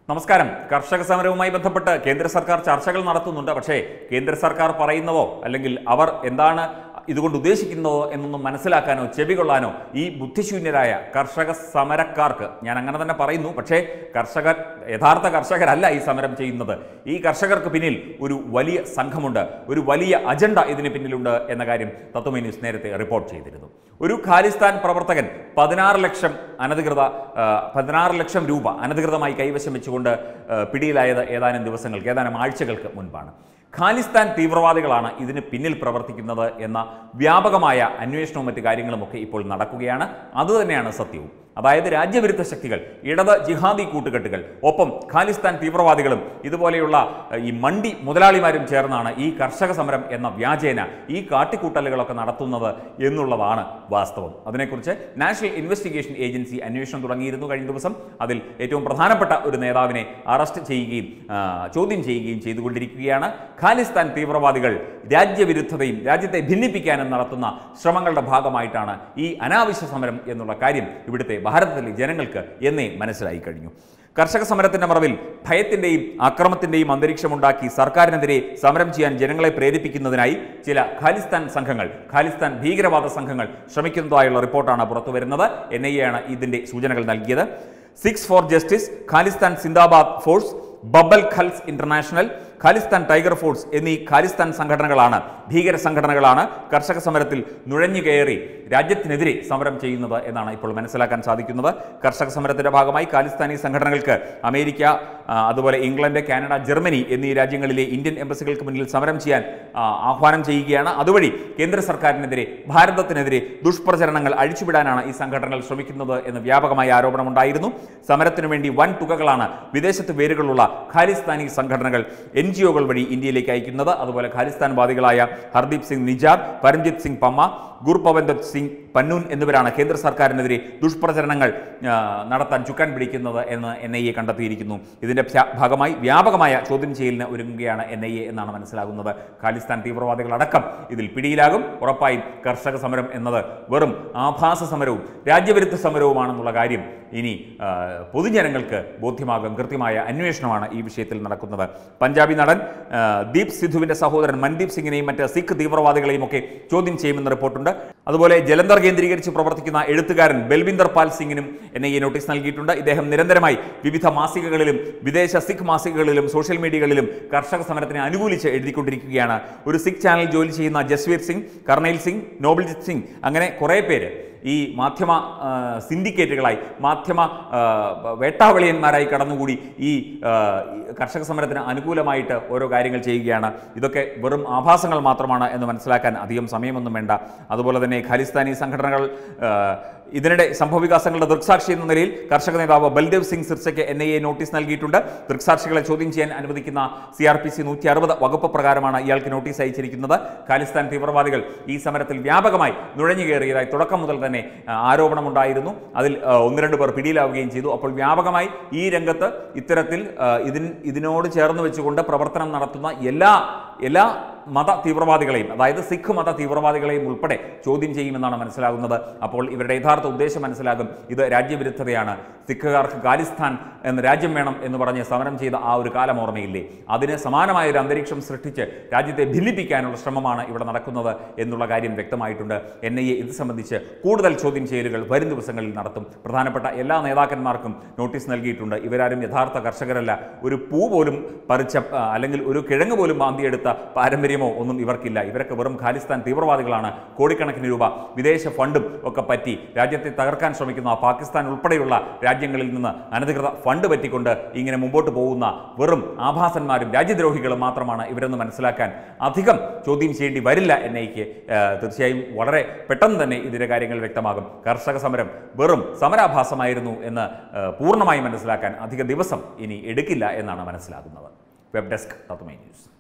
നമസ്കാരം കർഷക സമരവുമായി ബന്ധപ്പെട്ട് കേന്ദ്ര സർക്കാർ ചർച്ചകൾ നടത്തുന്നുണ്ട് പക്ഷേ കേന്ദ്ര സർക്കാർ പറയുന്നതോ അല്ലെങ്കിൽ അവർ എന്താണ് ഇതുകൊണ്ട് ഉദ്ദേശിക്കുന്നതോ എന്നൊന്നും മനസ്സിലാക്കാനോ ചെവി കൊള്ളാനോ ഈ ബുദ്ധിശൂന്യരായ കർഷക സമരക്കാർക്ക് ഞാൻ അങ്ങനെ തന്നെ പറയുന്നു പക്ഷേ കർഷകർ യഥാർത്ഥ കർഷകരല്ല ഈ സമരം ചെയ്യുന്നത് ഈ കർഷകർക്ക് പിന്നിൽ ഒരു വലിയ സംഘമുണ്ട് ഒരു വലിയ അജണ്ട ഇതിന് പിന്നിലുണ്ട് എന്ന കാര്യം തത്വമേ ന്യൂസ് നേരത്തെ റിപ്പോർട്ട് ചെയ്തിരുന്നു ഒരു ഖാലിസ്ഥാൻ പ്രവർത്തകൻ പതിനാറ് ലക്ഷം അനധികൃത ആ, പതിനാറ് ലക്ഷം രൂപ അനധികൃതമായി കൈവശം വെച്ചുകൊണ്ട് ആ, പിടിയിലായത് ഏതാനും ദിവസങ്ങൾക്ക് ഏതാനും ആഴ്ചകൾക്ക് മുൻപാണ് ഖാലിസ്ഥാൻ തീവ്രവാദികളാണ് ഇതിന് പിന്നിൽ പ്രവർത്തിക്കുന്നത് എന്ന വ്യാപകമായ അന്വേഷണവും മറ്റു കാര്യങ്ങളുമൊക്കെ ഇപ്പോൾ നടക്കുകയാണ് അതുതന്നെയാണ് സത്യവും അതായത് രാജ്യവിരുദ്ധ ശക്തികൾ ഇടത് ജിഹാദി കൂട്ടുകെട്ടുകൾ ഒപ്പം ഖാലിസ്ഥാൻ തീവ്രവാദികളും ഇതുപോലെയുള്ള ഏഹ്, ഈ മണ്ടി മുതലാളിമാരും ചേർന്നാണ് ഈ കർഷക സമരം എന്ന വ്യാജേന ഈ കാട്ടിക്കൂട്ടലുകളൊക്കെ നടത്തുന്നത് എന്നുള്ളതാണ് വാസ്തവം അതിനെക്കുറിച്ച് നാഷണൽ ഇൻവെസ്റ്റിഗേഷൻ ഏജൻസി അന്വേഷണം തുടങ്ങിയിരുന്നു കഴിഞ്ഞ ദിവസം അതിൽ ഏറ്റവും പ്രധാനപ്പെട്ട ഒരു നേതാവിനെ അറസ്റ്റ് ചെയ്യുകയും ആ, ചോദ്യം ചെയ്യുകയും ചെയ്തുകൊണ്ടിരിക്കുകയാണ് ഖാലിസ്ഥാൻ തീവ്രവാദികൾ രാജ്യവിരുദ്ധതയും രാജ്യത്തെ ഭിന്നിപ്പിക്കാനും നടത്തുന്ന ശ്രമങ്ങളുടെ ഭാഗമായിട്ടാണ് ഈ അനാവശ്യ സമരം എന്നുള്ള കാര്യം ഇവിടുത്തെ ഭാരതത്തിലെ ജനങ്ങൾക്ക് എന്നേ മനസ്സിലായി കഴിഞ്ഞു കർഷക സമരത്തിന്റെ മറവിൽ ഭയത്തിന്റെയും അക്രമത്തിന്റെയും അന്തരീക്ഷമുണ്ടാക്കി സർക്കാരിനെതിരെ സമരം ചെയ്യാൻ ജനങ്ങളെ പ്രേരിപ്പിക്കുന്നതിനായി ചില ഖാലിസ്ഥാൻ സംഘങ്ങൾ ഖാലിസ്ഥാൻ ഭീകരവാദ സംഘങ്ങൾ ശ്രമിക്കുന്നതായുള്ള റിപ്പോർട്ടാണ് പുറത്തു വരുന്നത് എൻ ഐ എ ആണ് ഇതിന്റെ സൂചനകൾ നൽകിയത് Sikhs for justice Khalistan Zindabad force Babbar Khalsa international Khalistan tiger force എന്നീ ഖാലിസ്ഥാൻ സംഘടനകളാണ് ഭീകര സംഘടനകളാണ് കർഷക സമരത്തിൽ നുഴഞ്ഞു കയറി രാജ്യത്തിനെതിരെ സമരം ചെയ്യുന്നത് എന്നാണ് ഇപ്പോൾ മനസ്സിലാക്കാൻ സാധിക്കുന്നത് കർഷക സമരത്തിന്റെ ഭാഗമായി ഖാലിസ്ഥാനി സംഘടനകൾക്ക് അമേരിക്ക ആ, അതുപോലെ ഇംഗ്ലണ്ട് കാനഡ ജർമ്മനി എന്നീ രാജ്യങ്ങളിലെ ഇന്ത്യൻ എംബസികൾക്ക് മുന്നിൽ സമരം ചെയ്യാൻ ആ, ആഹ്വാനം ചെയ്യുകയാണ് അതുവഴി കേന്ദ്ര സർക്കാരിനെതിരെ ഭാരതത്തിനെതിരെ ദുഷ്പ്രചരണങ്ങൾ അഴിച്ചുവിടാനാണ് ഈ സംഘടനകൾ ശ്രമിക്കുന്നത് എന്ന് വ്യാപകമായ ആരോപണമുണ്ടായിരുന്നു സമരത്തിനു വേണ്ടി വൻ തുകകളാണ് വിദേശത്ത് വേരുകളുള്ള ഖാലിസ്ഥാനി സംഘടനകൾ എൻ ജി ഒകൾ വഴി ഇന്ത്യയിലേക്ക് അയക്കുന്നത് അതുപോലെ ഖാലിസ്ഥാൻ വാദികളായ ഹർദീപ് സിംഗ് നിജാർ പരംജിത് സിംഗ് പമ്മ ഗുർപവന്ത് സിംഗ് പന്നൂൻ എന്നിവരാണ് കേന്ദ്ര സർക്കാരിനെതിരെ ദുഷ്പ്രചരണങ്ങൾ ആ, നടത്താൻ ചുക്കാൻ പിടിക്കുന്നത് എന്ന് എൻ ഐ എ കണ്ടെത്തിയിരിക്കുന്നു ഇതിന്റെ ഭ്യ- ഭാഗമായി വ്യാപകമായ ചോദ്യം ചെയ്യലിന് ഒരുങ്ങുകയാണ് എൻ ഐ എ എന്നാണ് മനസ്സിലാകുന്നത് ഖാലിസ്ഥാൻ തീവ്രവാദികളടക്കം ഇതിൽ പിടിയിലാകും ഉറപ്പായും കർഷക സമരം എന്നത് വെറും ആഭാസ സമരവും രാജ്യവിരുദ്ധ സമരവുമാണെന്നുള്ള കാര്യം ഇനി ആ, പൊതുജനങ്ങൾക്ക് ബോധ്യമാകും കൃത്യമായ അന്വേഷണമാണ് ഈ വിഷയത്തിൽ നടക്കുന്നത് പഞ്ചാബി നടൻ ആ, ദീപ് സിദ്ധുവിന്റെ സഹോദരൻ മൻദീപ് സിംഗിനെയും മറ്റ് സിഖ് തീവ്രവാദികളെയും ഒക്കെ ചോദ്യം ചെയ്യുമെന്ന് റിപ്പോർട്ടുണ്ട് അതുപോലെ ജലന്ധർ കേന്ദ്രീകരിച്ച് പ്രവർത്തിക്കുന്ന എഴുത്തുകാരൻ ബൽവിന്ദർ പാൽ സിംഗിനും എൻ ഐ എ നോട്ടീസ് നൽകിയിട്ടുണ്ട് ഇദ്ദേഹം നിരന്തരമായി വിവിധ മാസികകളിലും വിദേശ സിഖ് മാസികകളിലും സോഷ്യൽ മീഡിയകളിലും കർഷക സമരത്തിനെ അനുകൂലിച്ച് എഴുതിക്കൊണ്ടിരിക്കുകയാണ് ഒരു സിഖ് ചാനൽ ജോലി ചെയ്യുന്ന ജസ്വീർ സിംഗ് കർണയിൽ സിംഗ് നോബിൾജിത് സിംഗ് അങ്ങനെ കുറേ പേര് ഈ മാധ്യമ ആ, സിൻഡിക്കേറ്റുകളായി മാധ്യമ ആ, വേട്ടാവളിയന്മാരായി കടന്നുകൂടി ഈ ആ, ഈ കർഷക സമരത്തിന് അനുകൂലമായിട്ട് ഓരോ കാര്യങ്ങൾ ചെയ്യുകയാണ് ഇതൊക്കെ വെറും ആഭാസങ്ങൾ മാത്രമാണ് എന്ന് മനസ്സിലാക്കാൻ അധികം സമയമൊന്നും വേണ്ട അതുപോലെ തന്നെ ഖാലിസ്ഥാനി സംഘടനകൾ ആ, ഇതിനിടെ സംഭവവികാസങ്ങളുടെ ദൃക്സാക്ഷി എന്ന നിലയിൽ കർഷക നേതാവ് ബൽദേവ് സിംഗ് സിർസയ്ക്ക് എൻ ഐ എ നോട്ടീസ് നൽകിയിട്ടുണ്ട് ദൃക്സാക്ഷികളെ ചോദ്യം ചെയ്യാൻ അനുവദിക്കുന്ന സി ആർ പി സി നൂറ്റി അറുപത് വകുപ്പ് പ്രകാരമാണ് ഇയാൾക്ക് നോട്ടീസ് അയച്ചിരിക്കുന്നത് ഖാലിസ്ഥാൻ തീവ്രവാദികൾ ഈ സമരത്തിൽ വ്യാപകമായി നുഴഞ്ഞു കയറിയതായി തുടക്കം മുതൽ തന്നെ ആ, ആരോപണമുണ്ടായിരുന്നു അതിൽ ആ, ഒന്ന് രണ്ട് പേർ പിടിയിലാവുകയും ചെയ്തു അപ്പോൾ വ്യാപകമായി ഈ രംഗത്ത് ഇത്തരത്തിൽ ആ, ഇതിൻ ഇതിനോട് ചേർന്ന് വെച്ചുകൊണ്ട് പ്രവർത്തനം നടത്തുന്ന എല്ലാ എല്ലാ മത തീവ്രവാദികളെയും അതായത് സിഖ് മത തീവ്രവാദികളെയും ഉൾപ്പെടെ ചോദ്യം ചെയ്യുമെന്നാണ് മനസ്സിലാകുന്നത് അപ്പോൾ ഇവരുടെ യഥാർത്ഥ ഉദ്ദേശം മനസ്സിലാകും ഇത് രാജ്യവിരുദ്ധതയാണ് സിഖുകാർക്ക് ഖാലിസ്ഥാൻ എന്ന രാജ്യം വേണം എന്ന് പറഞ്ഞ് സമരം ചെയ്ത ആ ഒരു കാലം ഓർമ്മയില്ലേ അതിന് സമാനമായ ഒരു അന്തരീക്ഷം സൃഷ്ടിച്ച് രാജ്യത്തെ ഭിന്നിപ്പിക്കാനുള്ള ശ്രമമാണ് ഇവിടെ നടക്കുന്നത് എന്നുള്ള കാര്യം വ്യക്തമായിട്ടുണ്ട് എൻ ഐ എ ഇത് സംബന്ധിച്ച് കൂടുതൽ ചോദ്യം ചെയ്യലുകൾ വരും ദിവസങ്ങളിൽ നടത്തും പ്രധാനപ്പെട്ട എല്ലാ നേതാക്കന്മാർക്കും നോട്ടീസ് നൽകിയിട്ടുണ്ട് ഇവരാരും യഥാർത്ഥ കർഷകരല്ല ഒരു പൂ പോലും പറിച്ച ആ, അല്ലെങ്കിൽ ഒരു കിഴങ്ങ് പോലും മാന്തിയെടുത്ത പാരമ്പര്യമോ ഒന്നും ഇവർക്കില്ല ഇവരൊക്കെ വെറും ഖാലിസ്ഥാൻ തീവ്രവാദികളാണ് കോടിക്കണക്കിന് രൂപ വിദേശ ഫണ്ടും ഒക്കെ പറ്റി രാജ്യത്തെ തകർക്കാൻ ശ്രമിക്കുന്ന പാകിസ്ഥാൻ ഉൾപ്പെടെയുള്ള രാജ്യങ്ങളിൽ നിന്ന് അനധികൃത ഫണ്ട് പറ്റിക്കൊണ്ട് ഇങ്ങനെ മുമ്പോട്ട് പോകുന്ന വെറും ആഭാസന്മാരും രാജ്യദ്രോഹികളും മാത്രമാണ് ഇവരെന്ന് മനസ്സിലാക്കാൻ അധികം ചോദ്യം ചെയ്യേണ്ടി വരില്ല എൻ ഐക്ക് തീർച്ചയായും വളരെ പെട്ടെന്ന് തന്നെ ഇതിന്റെ കാര്യങ്ങൾ വ്യക്തമാകും കർഷക സമരം വെറും സമരാഭാസമായിരുന്നു എന്ന് ആ, പൂർണ്ണമായി മനസ്സിലാക്കാൻ അധിക ദിവസം ഇനി എടുക്കില്ല എന്നാണ് മനസ്സിലാകുന്നത് വെബ് ഡെസ്ക് തത്വമൈ ന്യൂസ്